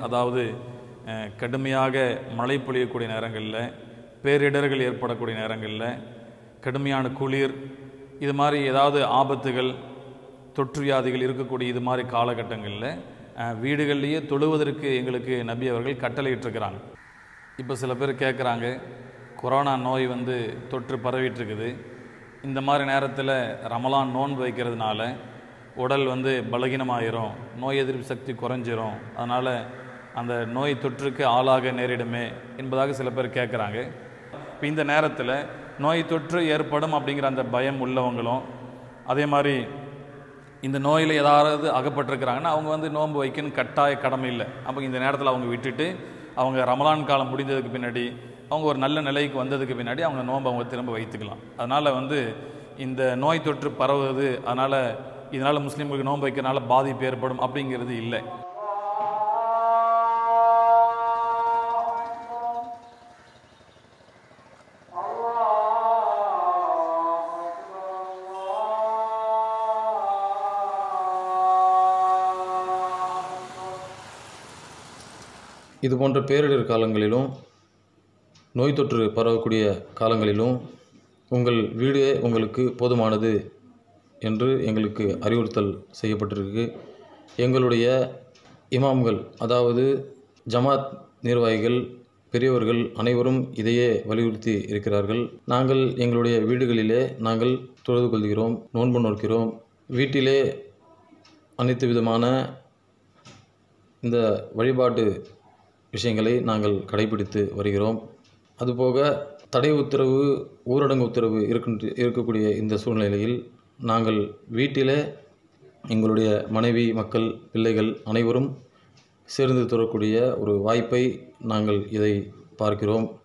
அதாவது அஹ், கடுமையாக மழை பொழியக்கூடிய நேரங்களில் பேரிடர்கள் ஏற்படக்கூடிய நேரங்களில் கடுமையான குளிர் இது மாதிரி ஏதாவது ஆபத்துகள் தொற்று வியாதிகள் இருக்கக்கூடிய இது மாதிரி காலகட்டங்களில் அஹ், வீடுகள்லேயே தொழுவதற்கு எங்களுக்கு நபி அவர்கள் கட்டளையிட்டிருக்கிறாங்க இப்போ சில பேர் கேட்குறாங்க கொரோனா நோய் வந்து தொற்று பரவிட்டு இருக்குது இந்த மாதிரி நேரத்தில் ரமலான் நோன்பு வைக்கிறதுனால உடல் வந்து பலகீனமாயிரும் நோய் எதிர்ப்பு சக்தி குறைஞ்சிரும் அதனால் அந்த நோய் தொற்றுக்கு ஆளாக நேரிடுமே என்பதாக சில பேர் கேட்குறாங்க இப்போ இந்த நேரத்தில் நோய் தொற்று ஏற்படும் அப்படிங்கிற அந்த பயம் உள்ளவங்களும் அதே மாதிரி இந்த நோயில் ஏதாவது அகப்பட்டிருக்கிறாங்கன்னா அவங்க வந்து நோன்பு வைக்கணும் கட்டாய கடமை இல்லை அப்போ இந்த நேரத்தில் அவங்க விட்டுட்டு அவங்க ரமலான் காலம் முடிந்ததுக்கு பின்னாடி அவங்க ஒரு நல்ல நிலைக்கு வந்ததுக்கு பின்னாடி அவங்க நோன்பை அவங்க திரும்ப வைத்துக்கலாம் அதனால் வந்து இந்த நோய் தொற்று பரவுவது அதனால் இதனால் முஸ்லீம்களுக்கு நோன்பு வைக்கிறனால பாதிப்பு ஏற்படும் அப்படிங்கிறது இல்லை இது போன்ற பேரிடர் காலங்களிலும் நோய் தொற்று பரவக்கூடிய காலங்களிலும் உங்கள் வீடே உங்களுக்கு போதுமானது என்று எங்களுக்கு அறிவுறுத்தல் செய்யப்பட்டிருக்கு எங்களுடைய இமாம்கள் அதாவது ஜமாத் நிர்வாகிகள் பெரியவர்கள் அனைவரும் இதையே வலியுறுத்தி இருக்கிறார்கள் நாங்கள் எங்களுடைய வீடுகளிலே நாங்கள் தொழுது கொள்கிறோம் நோன்பு நோக்கிறோம் வீட்டிலே அனைத்து விதமான இந்த வழிபாட்டு விஷயங்களை நாங்கள் கடைபிடித்து வருகிறோம் அதுபோக தடை உத்தரவு ஊரடங்கு உத்தரவு இருக்கின்ற இருக்கக்கூடிய இந்த சூழ்நிலையில் நாங்கள் வீட்டிலே எங்களுடைய மனைவி மக்கள் பிள்ளைகள் அனைவரும் சேர்ந்து தரக்கூடிய ஒரு வாய்ப்பை நாங்கள் இதை பார்க்கிறோம்